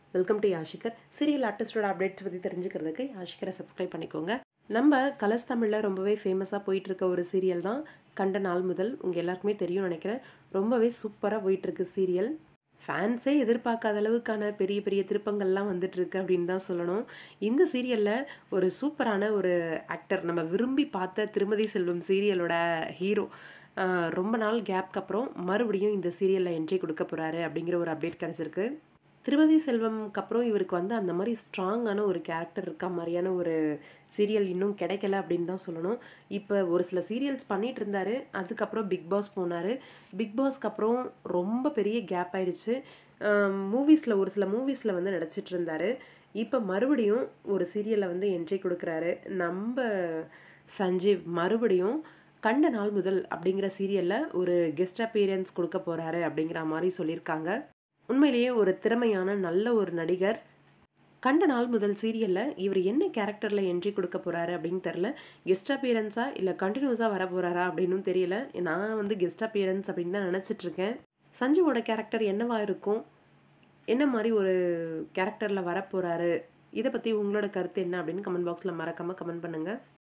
welcome to யாஷிகர் serial ஆர்டிஸ்டோட updates பற்றி தெரிஞ்சுக்கிறதுக்கு யாஷிகரை சப்ஸ்கிரைப் பண்ணிக்கோங்க நம்ம கலர்ஸ் தமிழில் ரொம்பவே ஃபேமஸாக போயிட்டு இருக்க ஒரு சீரியல் தான் கண்ட நாள் முதல் உங்கள் எல்லாருக்குமே தெரியும் நினைக்கிறேன் ரொம்பவே சூப்பராக போயிட்டுருக்கு சீரியல் ஃபேன்ஸே எதிர்பார்க்காத அளவுக்கான பெரிய பெரிய திருப்பங்கள்லாம் வந்துட்டு இருக்கு அப்படின்னு தான் சொல்லணும் இந்த சீரியலில் ஒரு சூப்பரான ஒரு ஆக்டர் நம்ம விரும்பி பார்த்த திருமதி செல்வம் சீரியலோட ஹீரோ ரொம்ப நாள் கேப்க்கு அப்புறம் மறுபடியும் இந்த சீரியலில் என்ட்ரி கொடுக்க போகிறாரு அப்படிங்கிற ஒரு அப்டேட் கிடச்சிருக்கு திருமதி செல்வம்க்கு அப்புறம் இவருக்கு வந்து அந்த மாதிரி ஸ்ட்ராங்கான ஒரு கேரக்டர் இருக்க மாதிரியான ஒரு சீரியல் இன்னும் கிடைக்கல அப்படின்னு தான் சொல்லணும் இப்போ ஒரு சில சீரியல்ஸ் பண்ணிகிட்டு இருந்தார் அதுக்கப்புறம் பிக் பாஸ் போனார் பிக் பாஸ்க்கு அப்புறம் ரொம்ப பெரிய கேப் ஆயிடுச்சு மூவிஸில் ஒரு சில மூவிஸில் வந்து நடிச்சிட்டு இருந்தார் இப்போ மறுபடியும் ஒரு சீரியலில் வந்து என்ட்ரி கொடுக்குறாரு நம்ம சஞ்சீவ் மறுபடியும் கண்ட நாள் முதல் அப்படிங்கிற சீரியலில் ஒரு கெஸ்ட் அப்பீரியன்ஸ் கொடுக்க போகிறாரு அப்படிங்கிற மாதிரி சொல்லியிருக்காங்க உண்மையிலேயே ஒரு திறமையான நல்ல ஒரு நடிகர் கண்ட நாள் முதல் சீரியலில் இவர் என்ன கேரக்டரில் என்ட்ரி கொடுக்க போகிறாரு அப்படின்னு தெரில கெஸ்ட் அப்பியரன்ஸா இல்லை கண்டினியூஸாக வர போகிறாரா அப்படின்னும் தெரியல நான் வந்து கெஸ்ட் அப்பியரன்ஸ் அப்படின்னு தான் நினச்சிட்ருக்கேன் சஞ்சுவோட கேரக்டர் என்னவா இருக்கும் என்ன மாதிரி ஒரு கேரக்டரில் வரப்போகிறாரு இதை பற்றி உங்களோட கருத்து என்ன அப்படின்னு கமெண்ட் பாக்ஸில் மறக்காமல் கமெண்ட் பண்ணுங்கள்